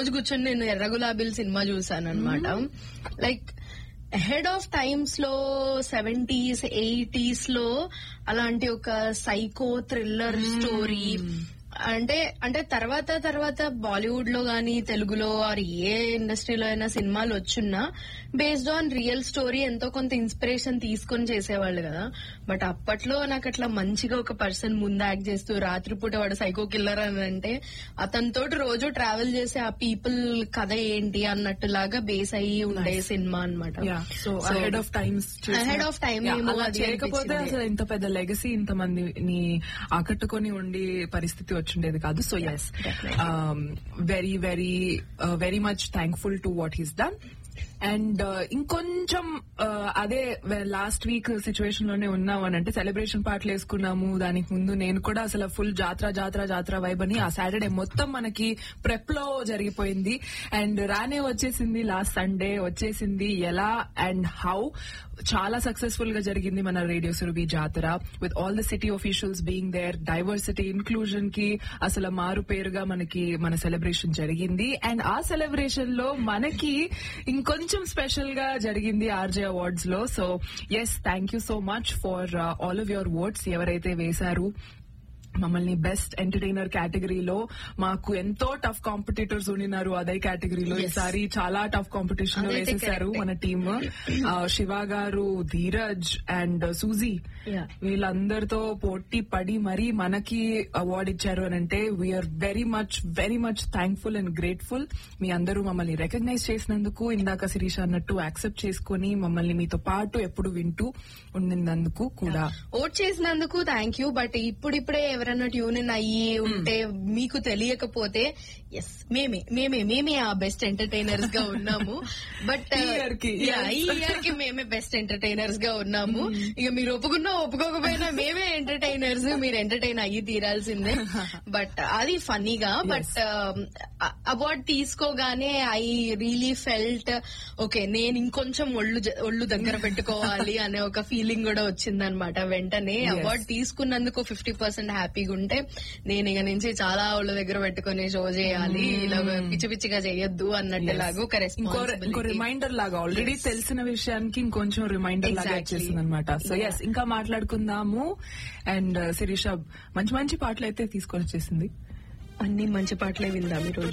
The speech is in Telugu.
రోజు కూర్చొని నేను ఎర్ర గులాబీల సినిమా చూసాను అనమాట లైక్ హెడ్ ఆఫ్ టైమ్స్ లో సెవెంటీస్ ఎయిటీస్ లో అలాంటి ఒక సైకో థ్రిల్లర్ స్టోరీ అంటే అంటే తర్వాత తర్వాత బాలీవుడ్ లో గానీ తెలుగులో ఆర్ ఏ ఇండస్ట్రీలో అయినా సినిమాలు వచ్చున్నా బేస్డ్ ఆన్ రియల్ స్టోరీ ఎంతో కొంత ఇన్స్పిరేషన్ తీసుకొని చేసేవాళ్ళు కదా బట్ అప్పట్లో నాకు అట్లా మంచిగా ఒక పర్సన్ ముందు యాక్ట్ చేస్తూ రాత్రిపూట వాడు సైకో కిల్లర్ అని అంటే అతనితో రోజు ట్రావెల్ చేసే ఆ పీపుల్ కథ ఏంటి అన్నట్టులాగా బేస్ అయ్యి ఉండే సినిమా అనమాట so ahead of times Ahead of time ఏమో అది చేయకపోతే అనిపించింది. అసలు ఇంత పెద్ద లెగసీ ఇంత మందిని ఆకట్టుకొని ఉండి పరిస్థితి వచ్చిండేది కాదు so yes very very very much thankful to what he's done and ఇంకొంచెం uh, అదే లాస్ట్ వీక్ సిచ్యువేషన్ లోనే ఉన్నాం అని అంటే సెలబ్రేషన్ పాటలు వేసుకున్నాము దానికి ముందు నేను కూడా అసలు ఫుల్ జాతర జాతర జాతర వైబ్ అని ఆ సాటర్డే మొత్తం మనకి ప్రెప్ లో జరిగిపోయింది అండ్ రానే వచ్చేసింది లాస్ట్ సండే వచ్చేసింది ఎలా అండ్ హౌ చాలా సక్సెస్ఫుల్ గా జరిగింది మన radio Surabhi Jathara with all the city officials being there diversity inclusion కి అసలు మారు పేరుగా మనకి మన సెలబ్రేషన్ జరిగింది అండ్ ఆ సెలబ్రేషన్ లో మనకి ఇంకొంచెం స్పెషల్ గా జరిగింది ఆర్జే అవార్డ్స్ లో so yes thank you so much for all of your votes ఎవరైతే వేశారు మమ్మల్ని బెస్ట్ ఎంటర్టైనర్ కేటగిరీలో మాకు ఎంతో టఫ్ కాంపిటీటర్స్ ఉండినారు అదే కేటగిరీలో Yes. ఈసారి చాలా టఫ్ కాంపిటీషన్ అదైతే వేసేసారు correct. మన టీమ్ శివ గారు ధీరజ్ అండ్ సూజీ Yeah. వీళ్ళందరితో పోటీ పడి మరీ మనకి అవార్డు ఇచ్చారు అని అంటే we're very much very much thankful and grateful మీ అందరూ మమ్మల్ని రికగ్నైజ్ చేసినందుకు ఇందాక శిరీష అన్నట్టు యాక్సెప్ట్ చేసుకుని మమ్మల్ని మీతో పాటు ఎప్పుడు వింటూ ఉండినందుకు కూడా ఓట్ చేసినందుకు థ్యాంక్ యూ బట్ ఇప్పుడిప్పుడే ఎవరైనా ట్యూన్ ఇన్ అయ్యి ఉంటే మీకు తెలియకపోతే ఎస్ మేమే మేమే మేమే ఆ బెస్ట్ ఎంటర్టైనర్స్ గా ఉన్నాము బట్ ఈ year కి, ఈ yes. ఇయర్ కి మేమే బెస్ట్ ఎంటర్టైనర్స్ గా ఉన్నాము ఇక మీరు ఒప్పుకున్నా ఒప్పుకోకపోయినా మేమే ఎంటర్టైనర్స్ మీరు ఎంటర్టైన్ అయ్యి తీరాల్సిందే బట్ అది ఫన్నీగా బట్ అవార్డ్ తీసుకోగానే ఐ రియలీ ఫెల్ట్ ఓకే నేను ఇంకొంచెం ఒళ్ళు జ- ఒళ్ళు దగ్గర పెట్టుకోవాలి అనే ఒక ఫీలింగ్ కూడా వచ్చిందనమాట వెంటనే Yes. అవార్డ్ తీసుకున్నందుకు ఫిఫ్టీ పర్సెంట్ హ్యాపీగా ఉంటే నేను ఇక నుంచి చాలా ఒళ్ళు దగ్గర పెట్టుకుని షో చేయాలి ఇలా పిచ్చి పిచ్చిగా చేయొద్దు అన్నట్టులాగా ఒక ఇంకో ఇంకో రెస్పాన్సిబిలిటీ రిమైండర్ లాగా ఆల్రెడీ తెలిసిన విషయానికి ఇంకొంచెం రిమైండర్ లాగా Exactly. వచ్చేసింది అనమాట సో Yeah. ఎస్ ఇంకా మాట్లాడుకుందాము అండ్ శిరీష మంచి మంచి పాటలు అయితే తీసుకొని వచ్చేసింది అన్ని మంచి పాటలే విందాం ఈ రోజు